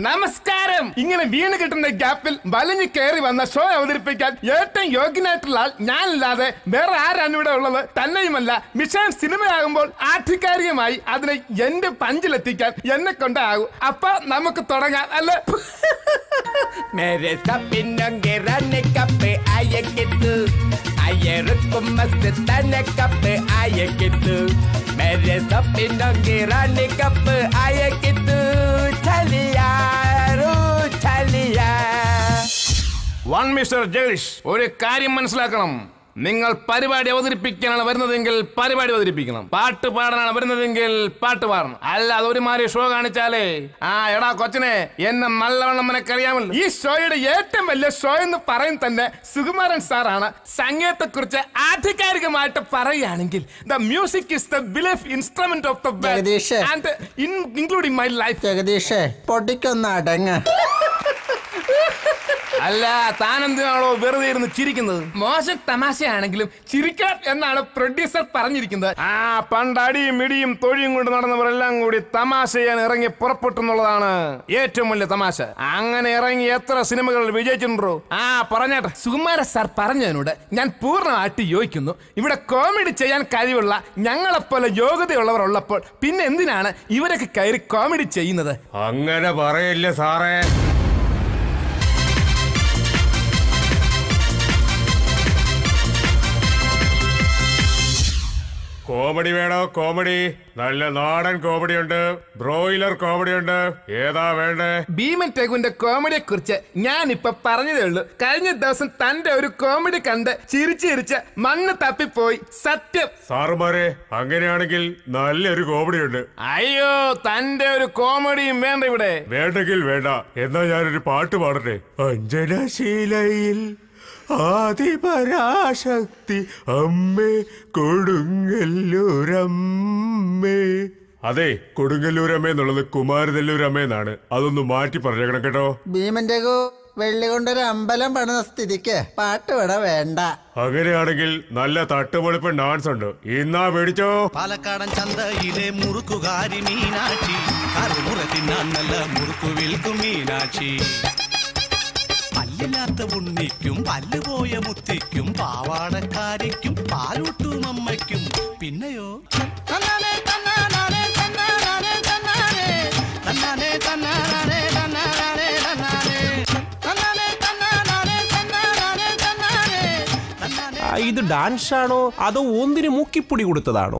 നമസ്കാരം ഇങ്ങനെ വീണ് കിട്ടുന്ന ഗ്യാപ്പിൽ വലിഞ്ഞു കയറി വന്ന ഷോ അവതരിപ്പിക്കാൻ ഏറ്റവും യോഗ്യനായിട്ടുള്ള ആൾ ഞാനല്ലാതെ വേറെ ആരാണ് ഇവിടെ ഉള്ളത് തന്നെയുമല്ല മിഷൻ സിനിമയാകുമ്പോൾ ആധികാരികമായി അതിനെ എന്റെ പഞ്ചിലെത്തിക്കാൻ എന്നെ കൊണ്ടാകും അപ്പൊ നമുക്ക് തുടങ്ങാം അല്ലെ मेरे सपिनोंगे रन कप आए कितु आए रुको मस्त तन कप आए कितु मेरे सपिनोंगे रन कप आए कितु चलिया रू चलिया വൺ മിസ്റ്റർ ജഗദീഷ് ഒരു കാര്യം മനസ്സിലാക്കണം നിങ്ങൾ പരിപാടി അവതരിപ്പിക്കാനാണ് വരുന്നതെങ്കിൽ പരിപാടി അവതരിപ്പിക്കണം പാട്ട് പാടാനാണ് വരുന്നതെങ്കിൽ പാട്ട് പാടണം അല്ലാതെ ഒരു മാതിരി ഷോ കാണിച്ചാലേ ആ എടാ കൊച്ചനെ എന്നെ നല്ലവണ്ണം എനിക്കറിയാമല്ലോ ഈ ഷോയുടെ ഏറ്റവും വലിയ ഷോ എന്ന് പറയും തന്നെ സുകുമാരൻ സാറാണ് സംഗീതത്തെ കുറിച്ച് ആധികാരികമായിട്ട് പറയുകയാണെങ്കിൽ the music is the belief instrument of the ജഗദീഷേ. ആൻഡ് ഇൻക്ലൂഡിംഗ് മൈ ലൈഫ് ജഗദീഷേ പൊട്ടിക്കൊന്ന് അടങ്ങ് അല്ല താൻ എന്തിനാണോ വെറുതെ ഇരുന്ന് ചിരിക്കുന്നത് മോശം തമാശയാണെങ്കിലും ചിരിക്കാൻ എന്നാണ് പ്രൊഡ്യൂസർ പറഞ്ഞിരിക്കുന്നത് ആ പണ്ട് അടിയും ഇടിയും തൊഴിയും കൊണ്ട് നടന്നവരെല്ലാം കൂടി തമാശ ചെയ്യാൻ ഇറങ്ങി പുറപ്പെട്ടെന്നുള്ളതാണ് ഏറ്റവും വലിയ തമാശ അങ്ങനെ ഇറങ്ങി എത്ര സിനിമകൾ വിജയിച്ചിട്ടുണ്ടോ ആ പറഞ്ഞേട്ടെ സുകുമാര സാർ പറഞ്ഞതിനോട് ഞാൻ പൂർണ്ണമായിട്ട് യോജിക്കുന്നു ഇവിടെ കോമഡി ചെയ്യാൻ കഴിവുള്ള ഞങ്ങളെപ്പോലെ യോഗ്യതയുള്ളവർ ഉള്ളപ്പോൾ പിന്നെ എന്തിനാണ് ഇവരൊക്കെ കയറി കോമഡി ചെയ്യുന്നത് അങ്ങനെ പറയില്ല സാറേ കോമഡി വേണോ കോമഡി നല്ല നാടൻ കോമഡി ഉണ്ട് ബ്രോയിലർ കോമഡി ഉണ്ട് ഏതാ വേണ്ടേ ഭീമൻ ടെഗുവിന്റെ കോമഡിയെ കുറിച്ച് ഞാൻ ഇപ്പൊ പറഞ്ഞതേ ഉള്ളൂ കഴിഞ്ഞ ദിവസം തന്റെ ഒരു കോമഡി കണ്ട് ചിരിച്ച് ചിരിച്ച് മണ്ണ് തപ്പിപ്പോയി സത്യം സാറുമാരെ അങ്ങനെയാണെങ്കിൽ നല്ലൊരു കോമഡി ഉണ്ട് അയ്യോ തന്റെ ഒരു കോമഡിയും വേണ്ട ഇവിടെ വേണ്ടെങ്കിൽ വേണ്ട എന്നാ ഞാനൊരു പാട്ട് പാടട്ടെ അഞ്ജനശീലയിൽ ആദിപരാശക്തി അമ്മേ കൊടുങ്ങല്ലൂരമ്മേ അതെ കൊടുങ്ങല്ലൂരമ്മ എന്നുള്ളത് കുമാരനെല്ലൂരമ്മ എന്നാണ് അതൊന്ന് മാറ്റി പറഞ്ഞേക്കണം കേട്ടോ ഭീമൻ രഘു വെള്ളി കൊണ്ടൊരു അമ്പലം പണിത സ്ഥിതിക്ക് പാട്ട് ഇവിടെ വേണ്ട അങ്ങനെയാണെങ്കിൽ നല്ല തട്ടുപൊളിപ്പൻ ഡാൻസ് ഉണ്ട് ഇന്നാ മേടിച്ചോ പാലക്കാടൻ ചന്തയിലെ മുറുക്കുകാരി മീനാക്ഷി കറുമുറ തിന്നാൻ നല്ല മുറുക്കു വിൽക്കും മീനാക്ഷി പല്ലില്ലാത്ത ഉണ്ണിക്കും പല്ലുപോയ മുത്തിക്കും പാവാടക്കാരിക്കും പാലൂട്ടും അമ്മയ്ക്കും പിന്നെയോ തന്നാനെ, തന്നാനാനെ, തന്നാനാനെ, തന്നാനെ. തന്നാനെ, തന്നാനാനെ, തന്നാനാനെ, തന്നാനെ. തന്നാനെ, തന്നാനാനെ, തന്നാനാനെ, തന്നാനെ. തന്നാനെ ആ, ഇത് ഡാൻസ് ആണോ അതോ ഒന്നിന് മൂക്കിപ്പൊടി കൊടുത്തതാണോ